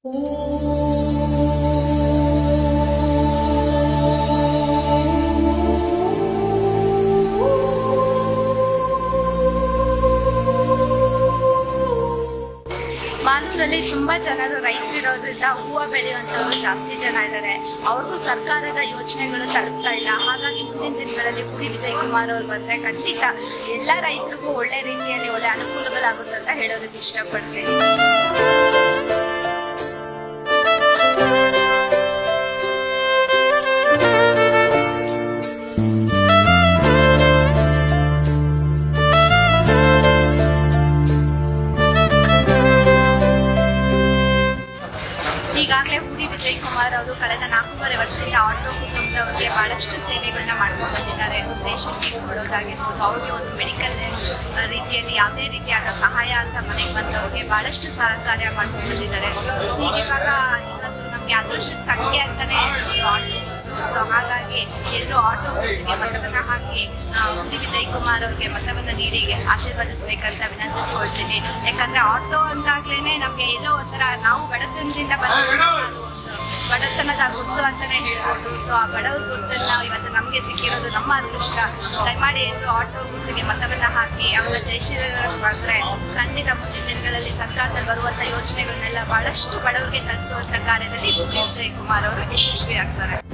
ಮಾಲೂರಲ್ಲಿ ತುಂಬಾ ಜನರು ರೈತರು ಇರೋದ್ರಿಂದ ಹೂವು ಬೆಳೆಯುವಂತವ್ರು ಜಾಸ್ತಿ ಜನ ಇದ್ದಾರೆ ಅವ್ರಿಗೂ ಸರ್ಕಾರದ ಯೋಜನೆಗಳು ತಲುಪ್ತಾ ಇಲ್ಲ ಹಾಗಾಗಿ ಮುಂದಿನ ದಿನಗಳಲ್ಲಿ ಪುಡಿ ವಿಜಯ್ ಕುಮಾರ್ ಅವ್ರು ಬಂದ್ರೆ ಖಂಡಿತ ಎಲ್ಲ ರೈತರಿಗೂ ಒಳ್ಳೆ ರೀತಿಯಲ್ಲಿ ಒಳ್ಳೆ ಅನುಕೂಲಗಳಾಗುತ್ತೆ ಅಂತ ಹೇಳೋದಕ್ಕೆ ಇಷ್ಟಪಡ್ತೀನಿ ಈಗಾಗಲೇ ಹುಡಿ ವಿಜಯ್ ಕುಮಾರ್ ಅವರು ಕಳೆದ ನಾಲ್ಕೂವರೆ ವರ್ಷದಿಂದ ಆಟೋ ಕುಟುಂಬದವರಿಗೆ ಬಹಳಷ್ಟು ಸೇವೆಗಳನ್ನ ಮಾಡ್ಕೊಂಡು ಬಂದಿದ್ದಾರೆ ರೇಷನ್ ಕಿಟ್ ಕೊಡೋದಾಗಿರ್ಬೋದು ಅವ್ರಿಗೆ ಒಂದು ಮೆಡಿಕಲ್ ರೀತಿಯಲ್ಲಿ ಯಾವುದೇ ರೀತಿಯಾದ ಸಹಾಯ ಅಂತ ಮನೆಗೆ ಬಂದವ್ರಿಗೆ ಬಹಳಷ್ಟು ಸಹಕಾರ್ಯ ಮಾಡ್ಕೊಂಡು ಬಂದಿದ್ದಾರೆ ಹೀಗಿರುವಾಗ ಇವತ್ತು ನಮಗೆ ಅದೃಷ್ಟದ ಸಂಖ್ಯೆ ಅಂತಾನೆ ಹೇಳ್ಬೋದು ಆಟೋ ಸೊ ಹಾಗಾಗಿ ಎಲ್ಲರೂ ಆಟೋ ಗುರುತಿಗೆ ಮತವನ್ನ ಹಾಕಿ ಆ, ಹುಡಿ ವಿಜಯ್ ಕುಮಾರ್ ಅವ್ರಿಗೆ ಮತವನ್ನ ನೀಡಿ ಆಶೀರ್ವದಿಸ್ಬೇಕಂತ ವಿನಂತಿಸ್ಕೊಳ್ತೀನಿ ಯಾಕಂದ್ರೆ ಆಟೋ ಅಂದಾಗ್ಲೇನೆ ನಮ್ಗೆ ಎಲ್ಲೋ ಒಂಥರ ನಾವು ಬಡತನದಿಂದ ಬಂದವರು ಅದು ಒಂದು ಬಡತನದ ಗುರುತು ಅಂತಾನೆ ಹೇಳ್ಬೋದು ಸೊ ಆ ಬಡವ್ರ ಗುರುತನ್ನ ಇವತ್ತು ನಮ್ಗೆ ಸಿಕ್ಕಿರೋದು ನಮ್ಮ ಅದೃಷ್ಟ ದಯಮಾಡಿ ಎಲ್ಲರೂ ಆಟೋ ಗುರುತಿಗೆ ಮತವನ್ನ ಹಾಕಿ ಅವರ ಜಯಶೀಲ ಮಾಡಿದ್ರೆ ಖಂಡಿತ ಮುಂದಿನ ದಿನಗಳಲ್ಲಿ ಸರ್ಕಾರದಲ್ಲಿ ಬರುವಂತ ಯೋಜನೆಗಳನ್ನೆಲ್ಲ ಬಹಳಷ್ಟು ಬಡವರಿಗೆ ತಲುಪಿಸುವಂತ ಕಾರ್ಯದಲ್ಲಿ ಹುಡಿ ವಿಜಯ್ ಕುಮಾರ್ ಅವರು ಯಶಸ್ವಿ ಆಗ್ತಾರೆ